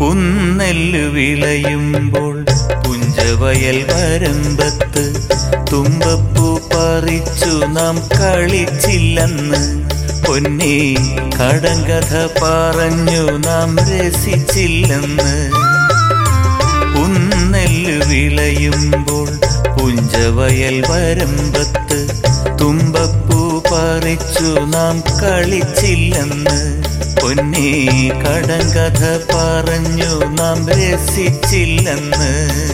പുന്നെല്ലു വിളയുമ്പോൾ പുഞ്ചവയൽ വരമ്പത്ത് തുമ്പപ്പൂ പറിച്ചു നാം കളിച്ചില്ലെന്ന് പൊന്നേ കടങ്കഥ പറഞ്ഞു നാം രസിച്ചില്ലെന്ന് പുന്നെല്ലു വിളയുമ്പോൾ പുഞ്ചവയൽ വരമ്പത്ത് തുമ്പപ്പൂ പറിച്ചു നാം കളിച്ചില്ലെന്ന് പൊന്നേ കടങ്കഥ പറഞ്ഞു നാം രസിച്ചില്ലെന്ന്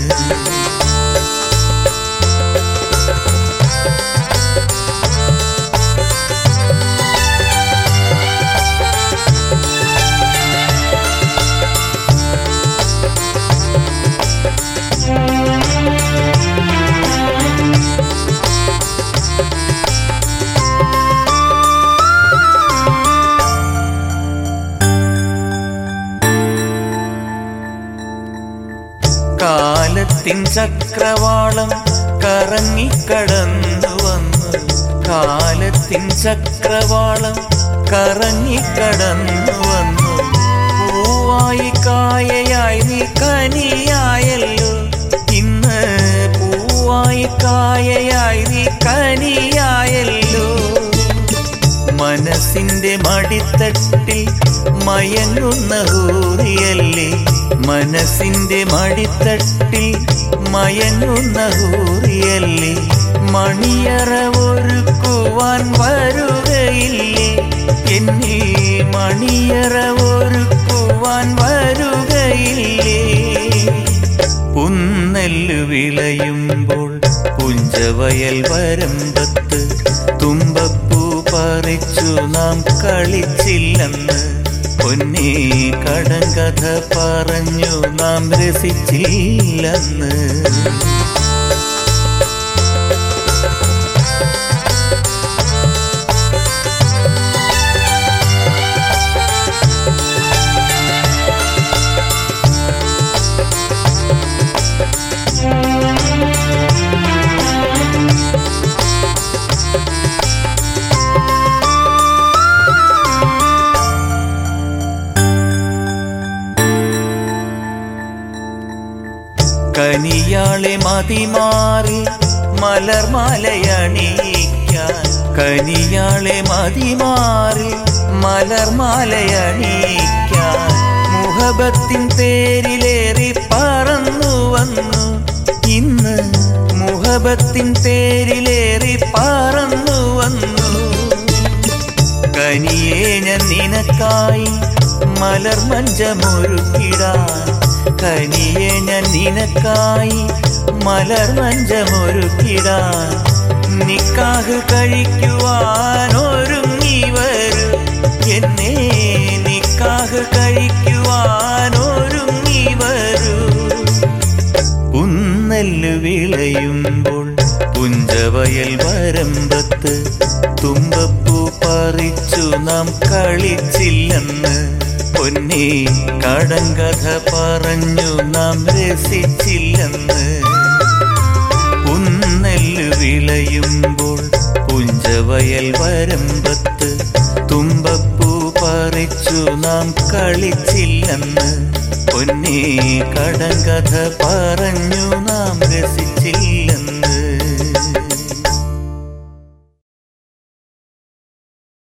കാലത്തിൻ ചക്രവാളം കറങ്ങിക്കടന്നു വന്നു കാലത്തിൻ ചക്രവാളം കറങ്ങിക്കടന്നു വന്നു പൂവായി കായയായി നീ കനിയായല്ലോ ഇന്ന് പൂവായി കായയായി നീ കനിയായല്ലോ മനസ്സിന്റെ മടിത്തട്ടിൽ മയങ്ങുന്ന ഹൂറിയല്ലേ മനസ്സിന്റെ മടിത്തട്ടിൽ മയങ്ങുന്ന ഹൂറിയല്ലേ മണിയറ ഒരുക്കുവാൻ വരുകയില്ലേ എന്നിൽ മണിയറ ഒരുക്കുവാൻ വരുകയില്ലേ പുന്നെല്ലു വിളയുമ്പോൾ പുഞ്ചവയൽ വരമ്പത്ത് തുമ്പപ്പൂ പറിച്ചു നാം കളിച്ചില്ലെന്ന് പൊന്നേ കടങ്കഥ പറഞ്ഞു നാം രസിച്ചില്ലെന്ന് കനിയാളെ മതിമാറി മലർമാലയണിയിക്കാൻ കനിയാളെ മതിമാറി മലർമാലയണിയിക്കാൻ മുഹബത്തിൻ പേരിലേറി പറന്നു വന്നു ഇന്ന് മുഹബത്തിൻ പേരിലേറി പറന്നു വന്നു കനിയേ ഞാൻ നിനക്കായി മലർമഞ്ചമൊരുക്കിടാൻ കനിയെ ഞാൻ നിനക്കായി മലർമഞ്ചമൊരുക്കിടാൻ നിക്കാഹ് കഴിക്കുവാൻ ഒരുങ്ങി വരൂ എന്നെ നിക്കാഹ് കഴിക്കുവാൻ ഒരുങ്ങി വരൂ പുന്നെല്ലു വിളയുമ്പോൾ പുഞ്ചവയൽ വരമ്പത്ത് തുമ്പപ്പൂ പറിച്ചു നാം കളിച്ചില്ലെന്ന് പൊന്നേ കടങ്കഥ പറഞ്ഞു നാം രസിച്ചില്ലെന്ന് പുന്നെല്ലു വിളയുമ്പോൾ പുഞ്ചവയൽ വരമ്പത്ത് തുമ്പപ്പൂ പറിച്ചു നാം കളിച്ചില്ലെന്ന് പൊന്നേ കടങ്കഥ പറഞ്ഞു നാം രസിച്ചു